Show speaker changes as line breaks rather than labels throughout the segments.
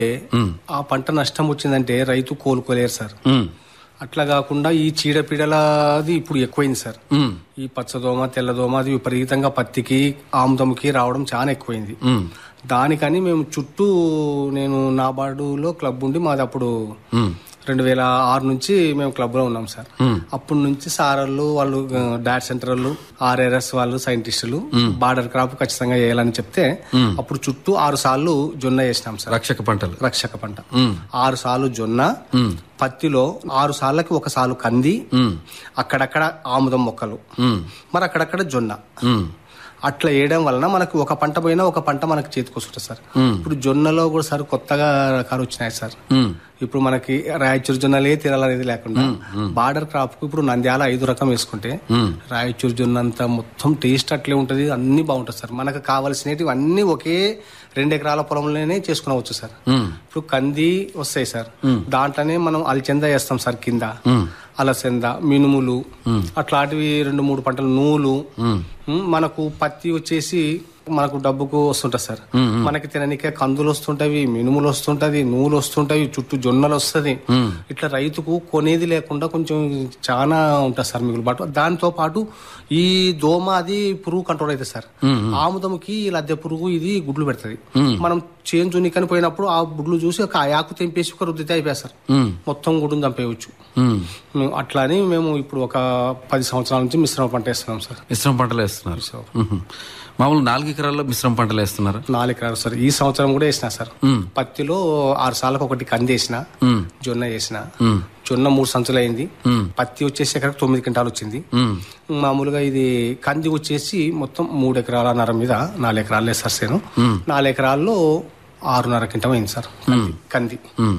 ఆ పంట నష్టం వచ్చిందంటే రైతు కోలుకోలేరు సార్
ఉమ్,
అట్లా కాకుండా ఈ చీడపీడలది ఇప్పుడు ఎక్కువైంది సార్
ఉమ్,
ఈ పచ్చదోమ తెల్లదోమ అది విపరీతంగా పత్తికి ఆముదంకి రావడం చాలా ఎక్కువైంది
ఉమ్,
దానికని మేము చుట్టూ నేను నాబార్డులో క్లబ్ ఉండి మాది అప్పుడు
ఉమ్,
రెండు వేల ఆరు నుంచి మేము క్లబ్ లో ఉన్నాం సార్ అప్పటి నుంచి సారళ్ళు వాళ్ళు డాట్ సెంటర్ వాళ్ళు ఆర్ఆర్ఎస్ వాళ్ళు సైంటిస్టులు బార్డర్ క్రాప్ ఖచ్చితంగా వేయాలని చెప్తే అప్పుడు చుట్టూ ఆరు సార్లు జొన్న వేసినాం సార్
రక్షక పంటలు
రక్షక పంట
ఉమ్,
ఆరు సార్లు జొన్న
ఉమ్,
పత్తిలో ఆరు సార్లకి ఒక సాలు కంది
ఉమ్,
అక్కడక్కడ ఆముదం మొక్కలు
ఉమ్,
మరి అక్కడక్కడ జొన్న
ఉమ్,
అట్లా వేయడం వలన మనకు ఒక పంట పోయినా ఒక పంట మనకు చేతికి వస్తుంటుంది సార్
ఉమ్,
ఇప్పుడు జొన్నలో కూడా సార్ కొత్తగా రకాలు వచ్చినాయి సార్
ఉమ్,
ఇప్పుడు మనకి రాయచూరు జొన్నలే తినాలనేది లేకుండా బార్డర్ క్రాప్ కు ఇప్పుడు నంద్యాల ఐదు రకం వేసుకుంటే
ఉమ్,
రాయచూరు జొన్న అంతా మొత్తం టేస్ట్ అట్లే ఉంటది అన్ని బాగుంటుంది సార్ మనకు కావాల్సినవి అన్ని ఒకే రెండు ఎకరాల పొలంలోనే చేసుకునవచ్చు సార్
ఉమ్,
ఇప్పుడు కంది వస్తాయి సార్ దాంట్లోనే మనం అలచంద వేస్తాం సార్ కింద
ఉమ్,
అలసంద మినుములు అట్లాంటివి రెండు మూడు పంటలు నూలు
ఉమ్,
ఉమ్, మనకు పత్తి వచ్చేసి మనకు డబ్బుకు వస్తుంటది సార్ మనకి తిననికే కందులు వస్తుంటవి మినుములు వస్తుంటది నూలు వస్తుంటవి చుట్టూ జొన్నలు వస్తది ఇట్లా రైతుకు కొనేది లేకుండా కొంచెం చాలా ఉంటుంది సార్ మిగులు బాటు దాంతో పాటు ఈ దోమ అది పురుగు కంట్రోల్ అవుతుంది సార్ ఆముదముకి ఈ లద్దె పురుగు ఇది గుడ్లు పెడుతుంది మనం చేను చునికని పోయినప్పుడు ఆ గుడ్లు చూసి ఒక ఆకు తెంపేసి ఒక రుద్దితే అయిపోయాయి సార్
ఉమ్,
మొత్తం గుడ్డును చంపేయవచ్చు
ఉమ్.
మేము అట్లా అని మేము ఇప్పుడు ఒక పది సంవత్సరాల నుంచి మిశ్రమ పంట వేస్తున్నాం సార్
మిశ్రమ పంటలు వేస్తున్నారు ఉహు. మామూలు నాలుగు ఎకరాల్లో మిశ్రమ పంటలు వేస్తున్నారు
నాలుగు ఎకరాలు సార్ ఈ సంవత్సరం కూడా వేసిన సార్ పత్తిలో ఆరు సార్లకు ఒకటి కంది వేసిన జొన్న వేసిన జొన్న మూడు సంచులు అయింది పత్తి వచ్చేసి ఎకరకు తొమ్మిది క్వింటాలు వచ్చింది మామూలుగా ఇది కంది వచ్చేసి మొత్తం మూడు ఎకరాల నర మీద నాలుగు ఎకరాలు లేదు సార్ నేను నాలుగు ఎకరాల్లో ఆరున్నర క్వింటం అయింది సార్ కంది కంది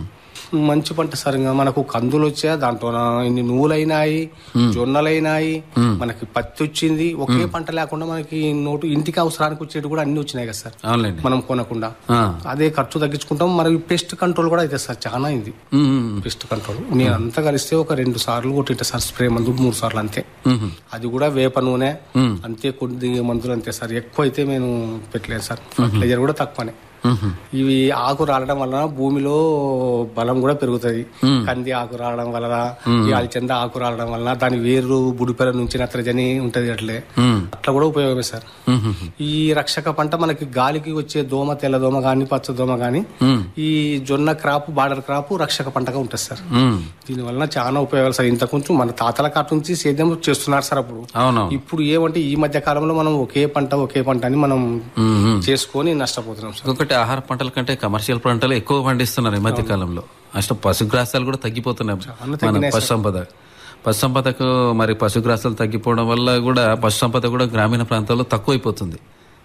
మంచి పంట సార్ ఇంకా మనకు కందులు వచ్చా దాంట్లో ఇన్ని నువ్వులైనాయి జొన్నలైనాయి మనకి పత్తి వచ్చింది ఒకే పంట లేకుండా మనకి నోటు ఇంటికి అవసరానికి వచ్చేటి కూడా అన్ని వచ్చినాయి కదా సార్
అవునులేండి
మనం కొనకుండా
ఆ.
అదే ఖర్చు తగ్గించుకుంటాం మరి పెస్ట్ కంట్రోల్ కూడా అయితే సార్ చాలా అయింది
ఉమ్, ఉమ్,
పెస్ట్ కంట్రోల్ నేను అంతా కలిస్తే ఒక రెండు సార్లు కొట్టింటా సార్ స్ప్రే మందు మూడు సార్లు అంతే
ఉమ్,
అది కూడా వేప నూనె అంతే కొద్ది మందులు అంతే సార్ ఎక్కువ అయితే నేను పెట్టలేదు సార్ ఫర్టిలైజర్ కూడా తక్కువనే
ఉమ్,
ఇవి ఆకు రాలడం వలన భూమిలో బలం కూడా పెరుగుతుంది కంది ఆకు రావడం వలన ఈ అలచంద ఆకు రావడం వలన దాని వేరు బుడిపెల నుంచి నత్రజని ఉంటది అట్లే
ఉమ్,
అట్లా కూడా ఉపయోగమే సార్
ఉమ్, ఉమ్,
ఈ రక్షక పంట మనకి గాలికి వచ్చే దోమ తెల్ల దోమ గాని పచ్చ దోమ గాని
ఉమ్,
ఈ జొన్న క్రాప్ బార్డర్ క్రాప్ రక్షక పంటగా ఉంటుంది సార్
ఉమ్.
దీని వలన చాలా ఉపయోగాలు సార్ ఇంత కొంచెం మన తాతల కాట నుంచి సేద్యం చేస్తున్నారు సార్ అప్పుడు
అవునవును
ఇప్పుడు ఏమంటే ఈ మధ్య కాలంలో మనం ఒకే పంట ఒకే పంట అని మనం
ఉమ్, ఉమ్.
చేసుకొని నష్టపోతున్నాం సార్
ఇంకొకటి ఆహార పంటల కంటే కమర్షియల్ పంటలు ఎక్కువ పండిస్తున్నారు ఈ మధ్య కాలంలో అసలు పశుగ్రాసాలు కూడా తగ్గిపోతున్నాయి మన పశు సంపద పశు సంపదకు మరి పశుగ్రాసాలు తగ్గిపోవడం వల్ల కూడా పశు సంపద కూడా గ్రామీణ ప్రాంతాల్లో తక్కువైపోతుంది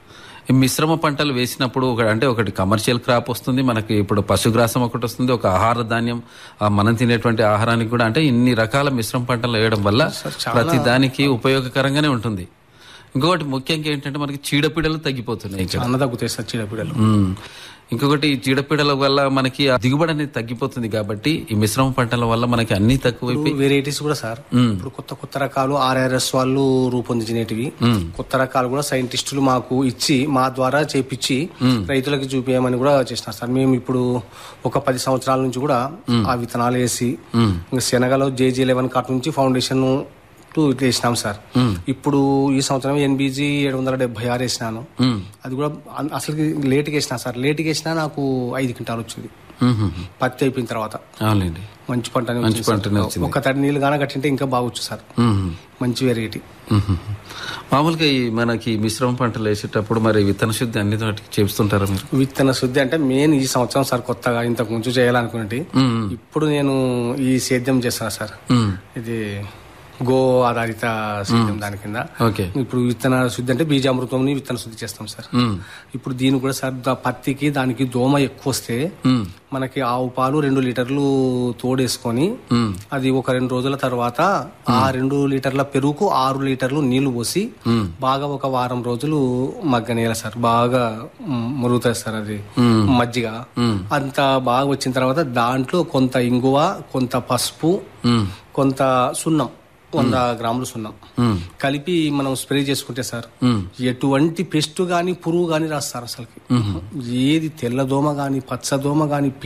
ఈ మిశ్రమ పంటలు వేసినప్పుడు ఒక అంటే ఒకటి కమర్షియల్ క్రాప్ వస్తుంది మనకి ఇప్పుడు పశుగ్రాసం ఒకటి వస్తుంది ఒక ఆహార ధాన్యం ఆ మనం తినేటువంటి ఆహారానికి కూడా అంటే ఇన్ని రకాల మిశ్రమ పంటలు వేయడం వల్ల ప్రతి దానికి ఉపయోగకరంగానే ఉంటుంది ఇంకొకటి ముఖ్యంగా ఏంటంటే మనకి చీడపీడలు తగ్గిపోతున్నాయి ఇక్కడ
అన్న తగ్గుతాయి సార్ చీడపీడలు
మ్మ్. ఇంకొకటి ఈ చీడపీడల వల్ల మనకి ఆ దిగుబడి అనేది తగ్గిపోతుంది కాబట్టి ఈ మిశ్రమ పంటల వల్ల మనకి అన్ని తక్కువైపోయి
వెరైటీస్ కూడా సార్ ఇప్పుడు కొత్త కొత్త రకాలు ఆర్ఆర్ఎస్ వాళ్ళు రూపొందించినటివి కొత్త రకాలు కూడా సైంటిస్టులు మాకు ఇచ్చి మా ద్వారా చేపించి రైతులకు చూపించమని కూడా చేసినారు సార్ మేము ఇప్పుడు ఒక పది సంవత్సరాల నుంచి కూడా ఆ విత్తనాలు వేసి ఇంకా శనగలో జేజీ లెవెన్ కాట్ నుంచి ఫౌండేషన్ టు ఇట్లా వేసినాం సార్ ఇప్పుడు ఈ సంవత్సరం ఎన్బీజీ ఏడు వందల డెబ్బై ఆరు వేసినాను
మ్మ్.
అది కూడా అన్- అసలు లేట్గా వేసినా సార్ లేట్గా వేసినా నాకు ఐదు క్వింటాలు వచ్చింది
మ్మ్.
పత్తి అయిపోయిన తర్వాత
అవునండి
మంచి పంటనే
మంచి
వచ్చింది
పంటనే
సార్. ఒక తడి నీళ్ళు గాన కట్టింటే ఇంకా బాగొచ్చు సార్
మ్మ్.
మంచి వెరైటీ
మ్మ్. మామూలుగా ఈ మనకి మిశ్రమ పంటలు వేసేటప్పుడు మరి విత్తన శుద్ధి అన్ని వాటికి చేస్తుంటారా మీరు
విత్తన శుద్ధి అంటే మెయిన్ ఈ సంవత్సరం సార్ కొత్తగా ఇంతకు ముందు చేయాలనుకున్నది
మ్మ్.
ఇప్పుడు నేను ఈ సేద్యం చేస్తాను సార్
మ్మ్.
ఇది గో ఆధారిత సేద్యం దాని కింద
ఓకే
ఇప్పుడు విత్తన శుద్ధి అంటే బీజామృతం విత్తన శుద్ధి చేస్తాం సార్
మ్మ్.
ఇప్పుడు దీని కూడా సార్ దా- పత్తికి దానికి దోమ ఎక్కువ వస్తే
మ్మ్.
మనకి ఆవు పాలు రెండు లీటర్లు తోడేసుకొని
మ్మ్.
అది ఒక రెండు రోజుల తర్వాత ఆ రెండు లీటర్ల పెరుగుకు ఆరు లీటర్లు నీళ్లు పోసి బాగా ఒక వారం రోజులు మగ్గనేయాల సార్ బాగా మ్, మురుగుతుంది సార్ అది మజ్జిగ అంత బాగా వచ్చిన తర్వాత దాంట్లో కొంత ఇంగువ కొంత పసుపు
మ్మ్.
కొంత సున్నం వంద గ్రాములు సున్నం
మ్మ్.
కలిపి మనం స్ప్రే చేసుకుంటే సార్
మ్మ్.
ఎటువంటి పెస్ట్ గాని పురుగు గాని రాస్తారు అసలుకి ఏది తెల్లదోమ గాని పచ్చదోమ గాని